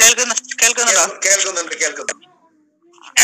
കേൾക്കുന്ന കേൾക്കുന്നുണ്ടോ കേൾക്കുന്നുണ്ട് കേൾക്കുന്നുണ്ട് ആ,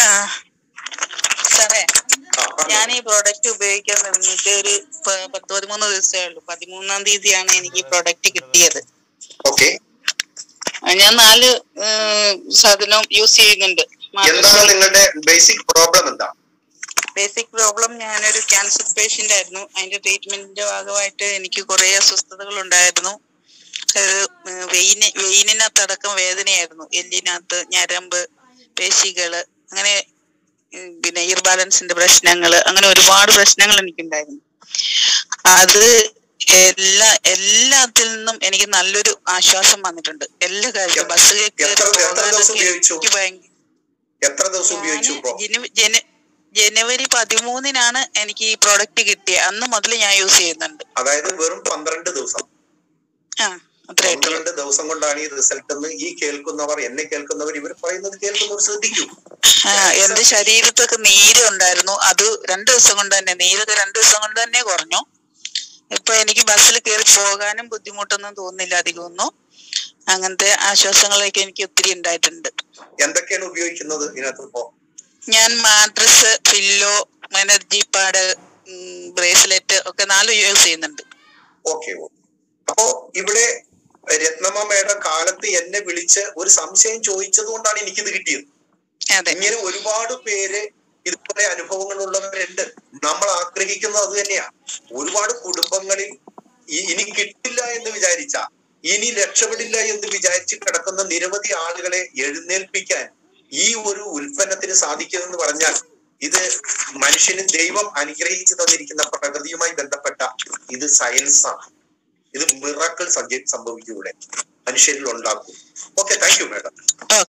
സാറേ ആ, പറഞ്ഞോ. ഞാൻ ഈ പ്രോഡക്റ്റ് ഉപയോഗിക്കാൻ തുടങ്ങിയിട്ട് ഒരു പ- പത്ത് പതിമൂന്ന് ദിവസമേ ഉള്ളൂ പതിമൂന്നാം തീയതിയാണ് എനിക്ക് ഈ പ്രോഡക്റ്റ് കിട്ടിയത് ഓക്കെ ആ, ഞാൻ നാല് സാധനം യൂസ് ചെയ്യുന്നുണ്ട് എന്താണ് നിങ്ങളുടെ ബേസിക് പ്രോബ്ലം എന്താ ബേസിക് പ്രോബ്ലം ഞാനൊരു ക്യാൻസർ പേഷ്യന്റ് ആയിരുന്നു അതിന്റെ ട്രീറ്റ്മെന്റിന്റെ ഭാഗമായിട്ട് എനിക്ക് കുറെ അസ്വസ്ഥതകൾ ഉണ്ടായിരുന്നു അത് വെയിന് വെയിനിനകത്തടക്കം വേദനയായിരുന്നു എല്ലിനകത്ത് ഞരമ്പ് പേശികള് അങ്ങനെ ഉം, പിന്നെ ഇയർ ബാലൻസിന്റെ പ്രശ്നങ്ങള് അങ്ങനെ ഒരുപാട് പ്രശ്നങ്ങൾ എനിക്കുണ്ടായിരുന്നു അത് എല്ലാ എല്ലാത്തിൽ നിന്നും എനിക്ക് നല്ലൊരു ആശ്വാസം വന്നിട്ടുണ്ട് എല്ലാ കാര്യത്തിലും ബസ്സിൽ കയറി എത്ര- എത്ര ദിവസം പോകാനൊക്കെ ഉപയോഗിച്ചു? എനിക്ക് ഭയങ്കര എത്ര ദിവസം ഉപയോഗിച്ചു ഇപ്പോ ഞാന് ജനു- ജന- ജനുവരി പതിമൂന്നിനാണ് എനിക്ക് ഈ പ്രോഡക്റ്റ് കിട്ടിയത് അന്ന് മുതൽ ഞാൻ യൂസ് ചെയ്യുന്നുണ്ട് അതായത് വെറും പന്ത്രണ്ട് ദിവസം ആ അത്രേ ആയിട്ടുള്ളൂ പന്ത്രണ്ട് ദിവസം കൊണ്ടാണ് ഈ റിസൾട്ട് എന്ന് ഈ കേൾക്കുന്നവർ എന്നെ കേൾക്കുന്നവർ ഇവർ പറയുന്നത് കേൾക്കുന്നവർ ശ്രദ്ധിക്കൂ ആ എന്റെ ശരീരത്തൊക്കെ നീര് ഉണ്ടായിരുന്നു അത് രണ്ടു ദിവസം കൊണ്ട് തന്നെ നീരൊക്കെ രണ്ടു ദിവസം കൊണ്ട് തന്നെ കുറഞ്ഞു ഇപ്പൊ എനിക്ക് ബസ്സിൽ കയറി പോകാനും ബുദ്ധിമുട്ടൊന്നും തോന്നുന്നില്ല അധികമൊന്നും അങ്ങനത്തെ ആശ്വാസങ്ങളൊക്കെ എനിക്ക് ഒത്തിരി ഉണ്ടായിട്ടുണ്ട് എന്തൊക്കെയാണ് ഉപയോഗിക്കുന്നത് ഇതിനകത്ത് ഇപ്പോ ഞാൻ mattress pillow energy pad bracelet ഒക്കെ നാലും യൂസ് ചെയ്യുന്നുണ്ട് ഓക്കെ അപ്പോ ഇവിടെ രത്നമ്മയുടെ കാലത്ത് എന്നെ വിളിച്ച് ഒരു സംശയം ചോദിച്ചത് കൊണ്ടാണ് എനിക്കിത് കിട്ടിയത് അതെ ഇങ്ങനെ ഒരുപാട് പേര് ഇതുപോലെ അനുഭവങ്ങളുള്ളവരുണ്ട് നമ്മൾ ആഗ്രഹിക്കുന്നത് അത് തന്നെയാ ഒരുപാട് കുടുംബങ്ങളിൽ ഇ- ഇനി കിട്ടില്ല എന്ന് വിചാരിച്ച ഇനി രക്ഷപ്പെടില്ല എന്ന് വിചാരിച്ച് കിടക്കുന്ന നിരവധി ആളുകളെ എഴുന്നേൽപ്പിക്കാൻ ഈ ഒരു ഉൽപ്പന്നത്തിന് സാധിക്കുമെന്ന് പറഞ്ഞാൽ ഇത് മനുഷ്യന് ദൈവം അനുഗ്രഹിച്ചു തന്നിരിക്കുന്ന പ്രകൃതിയുമായി ബന്ധപ്പെട്ട ഇത് സയൻസാണ് ഇത് മിറാക്കൾ സംഭവിക്കൂടെ മനുഷ്യരിൽ ഉണ്ടാക്കും ഓക്കെ താങ്ക് യു മാഡം